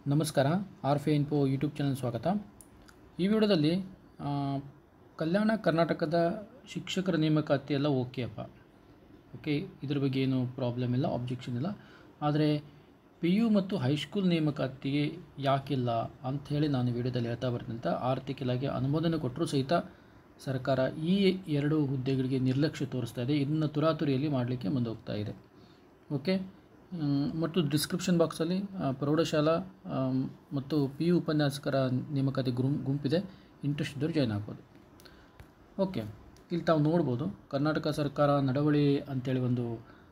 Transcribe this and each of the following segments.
ನಮಸ್ಕಾರ ಆರ್ ಫೆ info YouTube channel ಸ್ವಾಗತ ಈ ವಿಡಿಯೋದಲ್ಲಿ ಆ, ಕಲ್ಯಾಣ ಕರ್ನಾಟಕದ ಶಿಕ್ಷಕರ ನೇಮಕಾತಿ ಎಲ್ಲ ಓಕೆ ಅಪ್ಪ ಓಕೆ ಇದ್ರ ಬಗ್ಗೆ ಏನು ಪ್ರಾಬ್ಲಮ್ ಇಲ್ಲ ಆಬ್ಜೆಕ್ಷನ್ ಇಲ್ಲ ಆದರೆ ಪಿ ಯು ಮತ್ತು ಹೈಸ್ಕೂಲ್ ನೇಮಕಾತಿಗೆ ಯಾಕಿಲ್ಲ ಅಂಥೇಳಿ ನಾನು ವಿಡಿಯೋದಲ್ಲಿ ಹೇಳ್ತಾ ಬರ್ತಿದ್ದಂಥ ಆರ್ಥಿಕ ಇಲಾಖೆ ಅನುಮೋದನೆ ಕೊಟ್ಟರೂ ಸಹಿತ ಸರ್ಕಾರ ಈ ಎರಡು ಹುದ್ದೆಗಳಿಗೆ ನಿರ್ಲಕ್ಷ್ಯ ತೋರಿಸ್ತಾ ಇದೆ ಇದನ್ನು ತುರಾತುರಿಯಲ್ಲಿ ಮಾಡಲಿಕ್ಕೆ ಮುಂದೋಗ್ತಾ ಇದೆ ಓಕೆ ಮ್, ಮತ್ತು ಡಿಸ್ಕ್ರಿಪ್ಷನ್ ಬಾಕ್ಸಲ್ಲಿ ಆ, ಪ್ರೌಢಶಾಲಾ ಆಮ್, ಮತ್ತು ಪಿ ಯು ಉಪನ್ಯಾಸಕರ ನೇಮಕಾತಿ ಗುಂ ಗುಂಪಿದೆ ಇಂಟ್ರೆಸ್ಟ್ ಇದ್ದವರು ಜಾಯ್ನ್ ಆಗ್ಬೋದು ಓಕೆ ಇಲ್ಲಿ ತಾವು ನೋಡ್ಬೋದು ಕರ್ನಾಟಕ ಸರ್ಕಾರ ನಡವಳಿ ಅಂತೇಳಿ ಒಂದು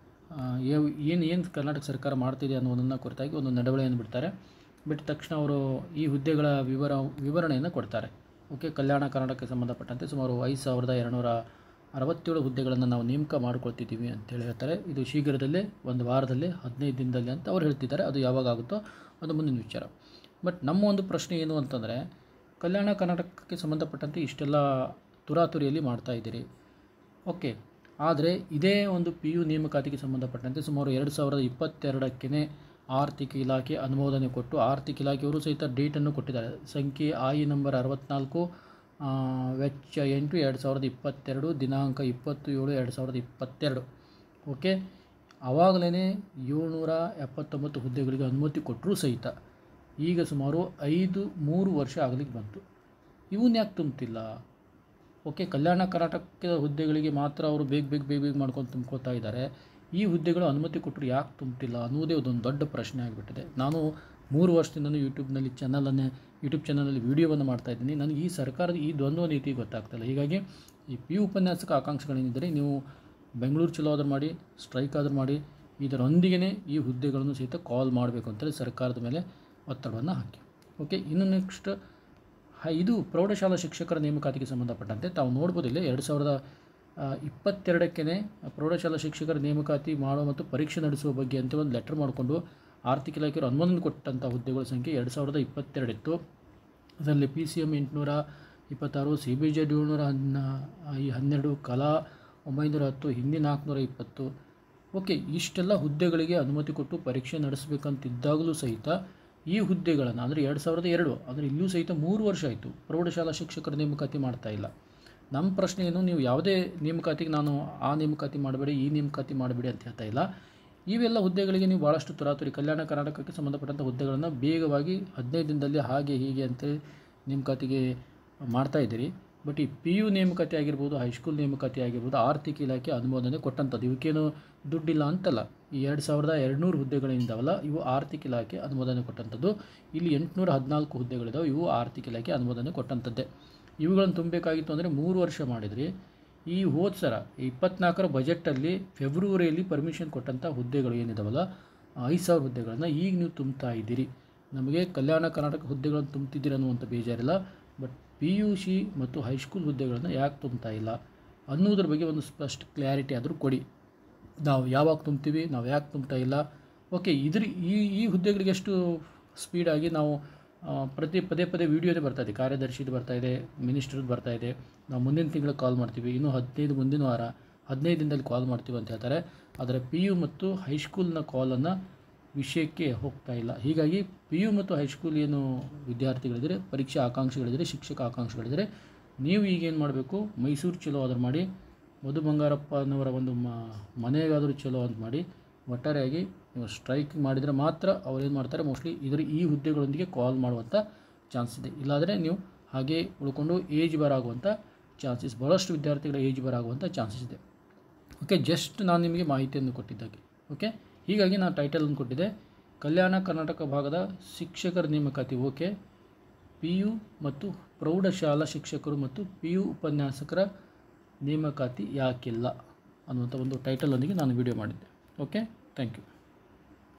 ಏನು ಏನು ಕರ್ನಾಟಕ ಸರ್ಕಾರ ಮಾಡ್ತಿದೆ ಅನ್ನೋದನ್ನು ಕುರಿತಾಗಿ ಒಂದು ನಡವಳಿಯನ್ನು ಬಿಡ್ತಾರೆ ಬಿಟ್ಟ ತಕ್ಷಣ ಅವರು ಈ ಹುದ್ದೆಗಳ ವಿವರ ವಿವರಣೆಯನ್ನು ಕೊಡ್ತಾರೆ ಓಕೆ ಕಲ್ಯಾಣ ಕರ್ನಾಟಕಕ್ಕೆ ಸಂಬಂಧಪಟ್ಟಂತೆ ಸುಮಾರು ಐದು ಸಾವಿರದ ಎರಡುನೂರ ಅರವತ್ತೇಳು ಹುದ್ದೆಗಳನ್ನು ನಾವು ನೇಮಕ ಮಾಡ್ಕೊಳ್ತಿದ್ದೀವಿ ಅಂತೇಳಿ ಹೇಳ್ತಾರೆ ಇದು ಶೀಘ್ರದಲ್ಲೇ ಒಂದು ವಾರದಲ್ಲಿ ಹದಿನೈದು ದಿನದಲ್ಲಿ ಅಂತ ಅವ್ರು ಹೇಳ್ತಿದ್ದಾರೆ ಅದು ಯಾವಾಗ ಆಗುತ್ತೋ ಅದು ಮುಂದಿನ ವಿಚಾರ ಬಟ್ ನಮ್ಮ ಒಂದು ಪ್ರಶ್ನೆ ಏನು ಅಂತಂದರೆ ಕಲ್ಯಾಣ ಕರ್ನಾಟಕಕ್ಕೆ ಸಂಬಂಧಪಟ್ಟಂತೆ ಇಷ್ಟೆಲ್ಲ ತುರಾತುರಿಯಲ್ಲಿ ಮಾಡ್ತಾ ಇದ್ದೀರಿ ಓಕೆ ಆದರೆ ಇದೇ ಒಂದು ಪಿ ಯು ನೇಮಕಾತಿಗೆ ಸಂಬಂಧಪಟ್ಟಂತೆ ಸುಮಾರು ಎರಡು ಸಾವಿರದ ಇಪ್ಪತ್ತೆರಡಕ್ಕೆ ಆರ್ಥಿಕ ಇಲಾಖೆ ಅನುಮೋದನೆ ಕೊಟ್ಟು ಆರ್ಥಿಕ ಇಲಾಖೆಯವರು ಸಹಿತ ಡೇಟನ್ನು ಕೊಟ್ಟಿದ್ದಾರೆ ಸಂಖ್ಯೆ ಆಯಿ ನಂಬರ್ ಅರವತ್ನಾಲ್ಕು ಆ, ವೆಚ್ಚ ಎಂಟು ಎರಡು ಸಾವಿರದ ಇಪ್ಪತ್ತೆರಡು ದಿನಾಂಕ ಇಪ್ಪತ್ತು ಏಳು ಎರಡು ಸಾವಿರದ ಇಪ್ಪತ್ತೆರಡು ಓಕೆ ಆವಾಗಲೇ ಏಳ್ನೂರ ಎಪ್ಪತ್ತೊಂಬತ್ತು ಹುದ್ದೆಗಳಿಗೆ ಅನುಮತಿ ಕೊಟ್ಟರೂ ಸಹಿತ ಈಗ ಸುಮಾರು ಐದು ಮೂರು ವರ್ಷ ಆಗಲಿಕ್ಕೆ ಬಂತು ಇವನ್ನ ಯಾಕೆ ತುಂಬ್ತಿಲ್ಲ ಓಕೆ ಕಲ್ಯಾಣ ಕರ್ನಾಟಕದ ಹುದ್ದೆಗಳಿಗೆ ಮಾತ್ರ ಅವರು ಬೇಗ ಬೇಗ ಬೇಗ ಬೇಗ ಮಾಡ್ಕೊಂಡು ತುಂಬ್ಕೋತಾ ಇದ್ದಾರೆ ಈ ಹುದ್ದೆಗಳು ಅನುಮತಿ ಕೊಟ್ಟರು ಯಾಕೆ ತುಂಬ್ತಿಲ್ಲ ಅನ್ನೋದೇ ಅದೊಂದು ದೊಡ್ಡ ಪ್ರಶ್ನೆ ಆಗಿಬಿಟ್ಟಿದೆ ನಾನು ಮೂರು ವರ್ಷದಿಂದಲೂ ಯೂಟ್ಯೂಬ್ನಲ್ಲಿ ಚಾನಲನ್ನೇ ಯೂಟ್ಯೂಬ್ ಚಾನಲಲ್ಲಿ ವೀಡಿಯೋವನ್ನು ಮಾಡ್ತಾ ಇದ್ದೀನಿ ನನಗೆ ಈ ಸರ್ಕಾರದ ಈ ದ್ವಂದ್ವ ನೀತಿ ಗೊತ್ತಾಗ್ತಿಲ್ಲ ಹೀಗಾಗಿ ಈ ಪಿ ಯು ಉಪನ್ಯಾಸಕ ಆಕಾಂಕ್ಷೆಗಳೇನಿದ್ದರೆ ನೀವು ಬೆಂಗಳೂರು ಚಲೋ ಆದರೂ ಮಾಡಿ ಸ್ಟ್ರೈಕ್ ಆದರೂ ಮಾಡಿ ಇದರೊಂದಿಗೆ ಈ ಹುದ್ದೆಗಳನ್ನು ಸಹಿತ ಕಾಲ್ ಮಾಡಬೇಕು ಅಂತೇಳಿ ಸರ್ಕಾರದ ಮೇಲೆ ಒತ್ತಡವನ್ನು ಹಾಕಿ ಓಕೆ ಇನ್ನು ನೆಕ್ಸ್ಟ್ ಹ ಇದು ಪ್ರೌಢಶಾಲಾ ಶಿಕ್ಷಕರ ನೇಮಕಾತಿಗೆ ಸಂಬಂಧಪಟ್ಟಂತೆ ತಾವು ನೋಡ್ಬೋದು ಇಲ್ಲಿ ಎರಡು ಸಾವಿರದ ಇಪ್ಪತ್ತೆರಡಕ್ಕೆ ಪ್ರೌಢಶಾಲಾ ಶಿಕ್ಷಕರ ನೇಮಕಾತಿ ಮಾಡುವ ಮತ್ತು ಪರೀಕ್ಷೆ ನಡೆಸುವ ಬಗ್ಗೆ ಅಂತ ಒಂದು ಲೆಟರ್ ಮಾಡಿಕೊಂಡು ಆರ್ಥಿಕ ಇಲಾಖೆಯವರು ಅನುಮೋದನೆ ಕೊಟ್ಟಂಥ ಹುದ್ದೆಗಳ ಸಂಖ್ಯೆ ಎರಡು ಸಾವಿರದ ಇಪ್ಪತ್ತೆರಡಿತ್ತು ಅದರಲ್ಲಿ ಪಿ ಸಿ ಎಮ್ ಎಂಟುನೂರ ಇಪ್ಪತ್ತಾರು ಸಿ ಬಿ ಜೆಡ್ ಏಳ್ನೂರ ಹನ್ನ ಈ ಹನ್ನೆರಡು ಕಲಾ ಒಂಬೈನೂರ ಹತ್ತು ಹಿಂದಿ ನಾಲ್ಕುನೂರ ಇಪ್ಪತ್ತು ಓಕೆ ಇಷ್ಟೆಲ್ಲ ಹುದ್ದೆಗಳಿಗೆ ಅನುಮತಿ ಕೊಟ್ಟು ಪರೀಕ್ಷೆ ನಡೆಸಬೇಕಂತಿದ್ದಾಗಲೂ ಸಹಿತ ಈ ಹುದ್ದೆಗಳನ್ನು ಅಂದರೆ ಎರಡು ಸಾವಿರದ ಎರಡು ಅಂದರೆ ಇಲ್ಲೂ ಸಹಿತ ಮೂರು ವರ್ಷ ಆಯಿತು ಪ್ರೌಢಶಾಲಾ ಶಿಕ್ಷಕರ ನೇಮಕಾತಿ ಮಾಡ್ತಾ ಇಲ್ಲ ನಮ್ಮ ಪ್ರಶ್ನೆ ಏನು ನೀವು ಯಾವುದೇ ನೇಮಕಾತಿಗೆ ನಾನು ಆ ನೇಮಕಾತಿ ಮಾಡಬೇಡಿ ಈ ನೇಮಕಾತಿ ಮಾಡಬೇಡಿ ಅಂತ ಹೇಳ್ತಾ ಇಲ್ಲ ಇವೆಲ್ಲ ಹುದ್ದೆಗಳಿಗೆ ನೀವು ಭಾಳಷ್ಟು ತುರಾತುರಿ ಕಲ್ಯಾಣ ಕರ್ನಾಟಕಕ್ಕೆ ಸಂಬಂಧಪಟ್ಟಂಥ ಹುದ್ದೆಗಳನ್ನು ಬೇಗವಾಗಿ ಹದಿನೈದು ದಿನದಲ್ಲಿ ಹಾಗೆ ಹೀಗೆ ಅಂತ ನೇಮಕಾತಿಗೆ ಮಾಡ್ತಾ ಇದ್ದೀರಿ ಬಟ್ ಈ ಪಿ ಯು ನೇಮಕಾತಿ ಆಗಿರ್ಬೋದು ಹೈಸ್ಕೂಲ್ ನೇಮಕಾತಿ ಆಗಿರ್ಬೋದು ಆರ್ಥಿಕ ಇಲಾಖೆ ಅನುಮೋದನೆ ಕೊಟ್ಟಂಥದ್ದು ಇವಕ್ಕೇನು ದುಡ್ಡಿಲ್ಲ ಅಂತಲ್ಲ ಈ ಎರಡು ಸಾವಿರದ ಎರಡುನೂರು ಹುದ್ದೆಗಳೇನಿದ್ದಾವಲ್ಲ ಇವು ಆರ್ಥಿಕ ಇಲಾಖೆ ಅನುಮೋದನೆ ಕೊಟ್ಟಂಥದ್ದು ಇಲ್ಲಿ ಎಂಟುನೂರ ಹದಿನಾಲ್ಕು ಹುದ್ದೆಗಳಿದಾವೆ ಇವು ಆರ್ಥಿಕ ಇಲಾಖೆ ಅನುಮೋದನೆ ಕೊಟ್ಟಂಥದ್ದೇ ಇವುಗಳನ್ನು ತುಂಬಬೇಕಾಗಿತ್ತು ಅಂದರೆ ಮೂರು ವರ್ಷ ಮಾಡಿದ್ರಿ ಈ ಹೋದ ಸರ ಇಪ್ಪತ್ನಾಲ್ಕರ ಬಜೆಟಲ್ಲಿ ಫೆಬ್ರವರಿಯಲ್ಲಿ ಪರ್ಮಿಷನ್ ಕೊಟ್ಟಂಥ ಹುದ್ದೆಗಳು ಏನಿದಾವಲ್ಲ ಐದು ಸಾವಿರ ಹುದ್ದೆಗಳನ್ನು ಈಗ ನೀವು ತುಂಬ್ತಾ ಇದ್ದೀರಿ ನಮಗೆ ಕಲ್ಯಾಣ ಕರ್ನಾಟಕ ಹುದ್ದೆಗಳನ್ನು ತುಂಬ್ತಿದ್ದೀರಿ ಅನ್ನುವಂಥ ಬೇಜಾರಿಲ್ಲ ಬಟ್ ಪಿ ಯು ಸಿ ಮತ್ತು ಹೈಸ್ಕೂಲ್ ಹುದ್ದೆಗಳನ್ನು ಯಾಕೆ ತುಂಬ್ತಾ ಇಲ್ಲ ಅನ್ನೋದ್ರ ಬಗ್ಗೆ ಒಂದು ಸ್ಪಷ್ಟ ಕ್ಲಾರಿಟಿ ಆದರೂ ಕೊಡಿ ನಾವು ಯಾವಾಗ ತುಂಬ್ತೀವಿ ನಾವು ಯಾಕೆ ತುಂಬ್ತಾ ಇಲ್ಲ ಓಕೆ ಇದ್ರ ಈ ಈ ಹುದ್ದೆಗಳಿಗೆ ಎಷ್ಟು ಸ್ಪೀಡಾಗಿ ನಾವು ಆ, ಪ್ರತಿ ಪದೇ ಪದೇ ವೀಡಿಯೋನೇ ಬರ್ತಾ ಇದೆ ಕಾರ್ಯದರ್ಶಿದು ಬರ್ತಾ ಇದೆ ಮಿನಿಸ್ಟ್ರದ್ದು ಬರ್ತಾ ಇದೆ ನಾವು ಮುಂದಿನ ತಿಂಗಳು ಕಾಲ್ ಮಾಡ್ತೀವಿ ಇನ್ನೂ ಹದಿನೈದು ಮುಂದಿನ ವಾರ ಹದಿನೈದು ದಿನದಲ್ಲಿ ಕಾಲ್ ಮಾಡ್ತೀವಿ ಅಂತ ಹೇಳ್ತಾರೆ ಆದರೆ ಪಿ ಯು ಮತ್ತು ಹೈಸ್ಕೂಲ್ನ ಕಾಲನ್ನು ವಿಷಯಕ್ಕೆ ಹೋಗ್ತಾ ಇಲ್ಲ ಹೀಗಾಗಿ ಪಿ ಯು ಮತ್ತು ಹೈಸ್ಕೂಲ್ ಏನು ವಿದ್ಯಾರ್ಥಿಗಳಿದ್ದಾರೆ ಪರೀಕ್ಷಾ ಆಕಾಂಕ್ಷಿಗಳಿದ್ದಾರೆ ಶಿಕ್ಷಕ ಆಕಾಂಕ್ಷಿಗಳಿದ್ದಾರೆ ನೀವು ಈಗೇನು ಮಾಡಬೇಕು ಮೈಸೂರು ಚಲೋ ಆದರೂ ಮಾಡಿ ಮಧು ಬಂಗಾರಪ್ಪನವರ ಒಂದು ಮ ಮನೆಗಾದರೂ ಚಲೋ ಅಂತ ಮಾಡಿ ಒಟ್ಟಾರೆಯಾಗಿ ನೀವು ಸ್ಟ್ರೈಕ್ ಮಾಡಿದರೆ ಮಾತ್ರ ಅವ್ರು ಏನು ಮಾಡ್ತಾರೆ ಮೋಸ್ಟ್ಲಿ ಇದರ ಈ ಹುದ್ದೆಗಳೊಂದಿಗೆ ಕಾಲ್ ಮಾಡುವಂಥ ಚಾನ್ಸ್ ಇದೆ ಇಲ್ಲಾಂದರೆ ನೀವು ಹಾಗೆ ಉಳ್ಕೊಂಡು ಏಜ್ ಬಾರ್ ಆಗುವಂಥ ಚಾನ್ಸಸ್ ಭಾಳಷ್ಟು ವಿದ್ಯಾರ್ಥಿಗಳ ಏಜ್ ಬಾರ್ ಆಗುವಂಥ ಚಾನ್ಸಸ್ ಇದೆ ಓಕೆ ಜಸ್ಟ್ ನಾನು ನಿಮಗೆ ಮಾಹಿತಿಯನ್ನು ಕೊಟ್ಟಿದ್ದಾಗೆ ಓಕೆ ಹೀಗಾಗಿ ನಾನು ಟೈಟಲನ್ನು ಕೊಟ್ಟಿದ್ದೆ ಕಲ್ಯಾಣ ಕರ್ನಾಟಕ ಭಾಗದ ಶಿಕ್ಷಕರ ನೇಮಕಾತಿ ಓಕೆ ಪಿ ಯು ಮತ್ತು ಪ್ರೌಢಶಾಲಾ ಶಿಕ್ಷಕರು ಮತ್ತು ಪಿ ಯು ಉಪನ್ಯಾಸಕರ ನೇಮಕಾತಿ ಯಾಕಿಲ್ಲ ಅನ್ನುವಂಥ ಒಂದು ಟೈಟಲೊಂದಿಗೆ ನಾನು ವಿಡಿಯೋ ಮಾಡಿದ್ದೆ ಓಕೆ ಥ್ಯಾಂಕ್ ಯು